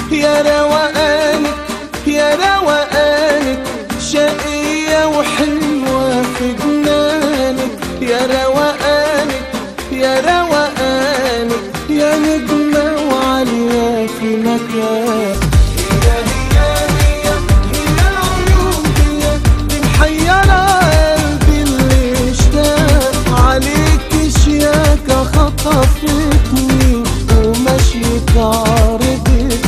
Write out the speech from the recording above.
يا روقانك يا روقانك شقية وحلوة في جنانك يا روقانك يا روقانك يا نجمة وعالية في مكانك